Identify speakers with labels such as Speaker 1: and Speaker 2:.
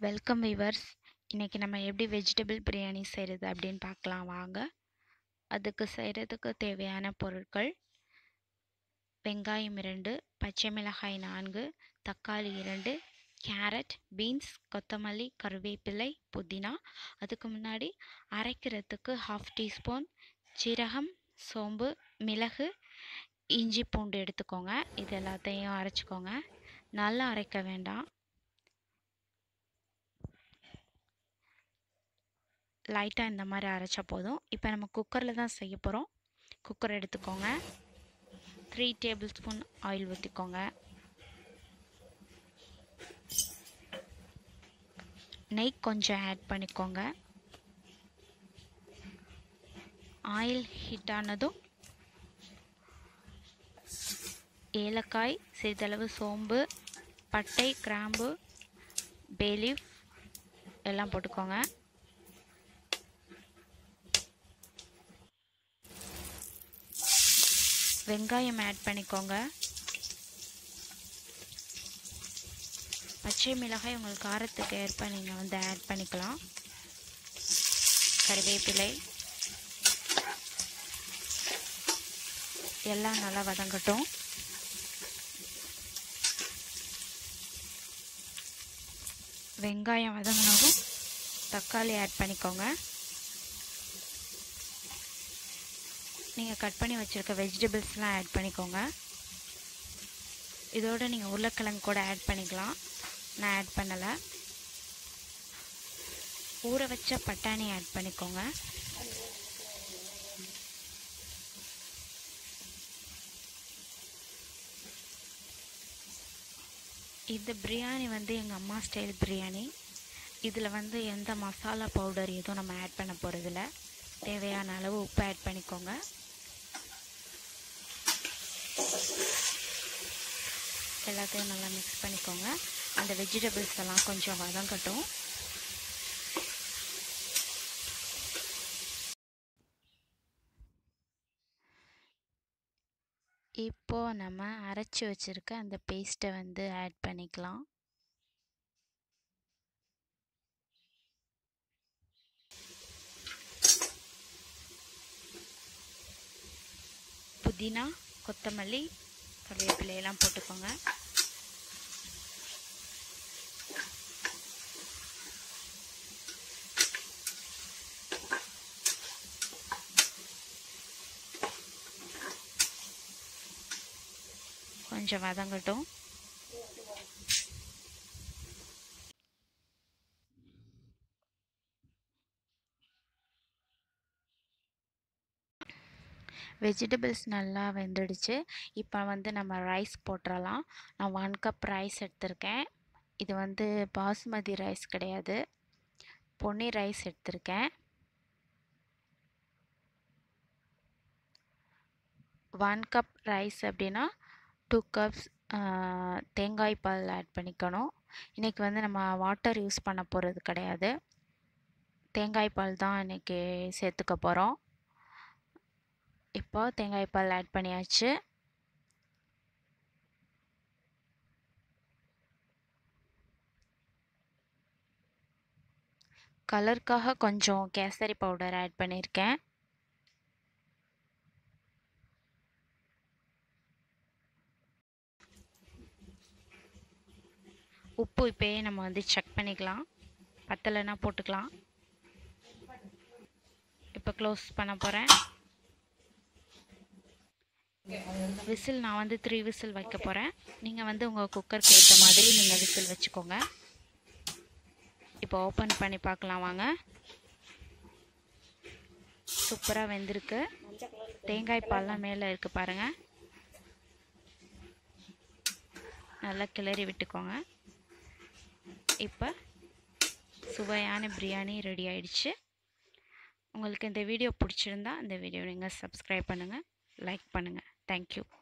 Speaker 1: welcome viewers இன்றைக்கி நம்ம எப்படி வெஜிடபிள் பிரியாணி செய்கிறது அப்படின்னு பார்க்கலாம் வாங்க அதுக்கு செய்கிறதுக்கு தேவையான பொருட்கள் வெங்காயம் இரண்டு பச்சை மிளகாய் நான்கு தக்காளி இரண்டு கேரட் பீன்ஸ் கொத்தமல்லி கருவேப்பிலை புதினா அதுக்கு முன்னாடி அரைக்கிறதுக்கு ஹாஃப் டீஸ்பூன் சீரகம் சோம்பு மிளகு இஞ்சி பூண்டு எடுத்துக்கோங்க இது எல்லாத்தையும் அரைச்சிக்கோங்க நல்லா அரைக்க வேண்டாம் லைட்டாக இந்த மாதிரி அரைச்சா போதும் இப்போ நம்ம குக்கரில் தான் செய்ய போகிறோம் குக்கர் எடுத்துக்கோங்க த்ரீ டேபிள் ஸ்பூன் ஆயில் ஊற்றிக்கோங்க நெய் கொஞ்சம் ஆட் பண்ணிக்கோங்க ஆயில் ஹீட் ஆனதும் ஏலக்காய் சிறிதளவு சோம்பு பட்டை கிராம்பு பேலீஃப் எல்லாம் போட்டுக்கோங்க வெங்காயம் ஆட் பண்ணிக்கோங்க பச்சை மிளகாய் உங்கள் காரத்துக்கு ஏற்ப நீங்கள் வந்து ஆட் பண்ணிக்கலாம் கருவேப்பிலை எல்லாம் நல்லா வதங்கட்டும் வெங்காயம் வதங்கினதும் தக்காளி ஆட் பண்ணிக்கோங்க நீங்கள் கட் பண்ணி வச்சுருக்க வெஜிடபிள்ஸ்லாம் ஆட் பண்ணிக்கோங்க இதோடு நீங்கள் உருளைக்கிழங்கு கூட ஆட் பண்ணிக்கலாம் நான் ஆட் பண்ணலை ஊற வச்ச பட்டாணி ஆட் பண்ணிக்கோங்க இந்த பிரியாணி வந்து எங்கள் அம்மா ஸ்டைல் பிரியாணி இதில் வந்து எந்த மசாலா பவுடர் எதுவும் நம்ம ஆட் பண்ண போகிறதில்ல தேவையான அளவு உப்பு ஆட் பண்ணிக்கோங்க எல்லாத்தையும் நல்லா மிக்ஸ் பண்ணிக்கோங்க அந்த வெஜிடபிள்ஸ் எல்லாம் கொஞ்சம் வதங்கட்டும் இப்போது நம்ம அரைச்சி வச்சுருக்க அந்த பேஸ்ட்டை வந்து ஆட் பண்ணிக்கலாம் புதினா கொத்தமல்லி கருவேப்பிலையெல்லாம் போட்டுக்கோங்க கொஞ்சம் வதங்கட்டும் வெஜிடபிள்ஸ் நல்லா வெந்துடுச்சு இப்போ வந்து நம்ம ரைஸ் போட்டுடலாம் நான் ஒன் கப் ரைஸ் எடுத்திருக்கேன் இது வந்து பாசுமதி ரைஸ் கிடையாது பொன்னி ரைஸ் எடுத்திருக்கேன் ஒன் கப் ரைஸ் அப்படின்னா டூ கப்ஸ் தேங்காய் பால் ஆட் பண்ணிக்கணும் இன்றைக்கி வந்து நம்ம வாட்டர் யூஸ் பண்ண போகிறது கிடையாது தேங்காய் பால் தான் இன்றைக்கி சேர்த்துக்க போகிறோம் இப்போ தேங்காய் பால் ஆட் பண்ணியாச்சு கலருக்காக கொஞ்சம் கேசரி பவுடர் ஆட் பண்ணியிருக்கேன் உப்பு இப்போயே நம்ம வந்து செக் பண்ணிக்கலாம் பத்தலைன்னா போட்டுக்கலாம் இப்போ க்ளோஸ் பண்ண போகிறேன் விசில் நான் வந்து த்ரீ விசில் வைக்க போகிறேன் நீங்கள் வந்து உங்கள் குக்கருக்கு ஏற்ற மாதிரி நீங்கள் விசில் வச்சுக்கோங்க இப்போ ஓப்பன் பண்ணி பார்க்கலாம் வாங்க சூப்பராக வெந்திருக்கு தேங்காய் பால்லாம் மேலே இருக்குது பாருங்கள் நல்லா கிளறி விட்டுக்கோங்க இப்போ சுவையான பிரியாணி ரெடி ஆயிடுச்சு உங்களுக்கு இந்த வீடியோ பிடிச்சிருந்தா இந்த வீடியோ நீங்கள் சப்ஸ்கிரைப் பண்ணுங்கள் லைக் பண்ணுங்கள் தேங்க்யூ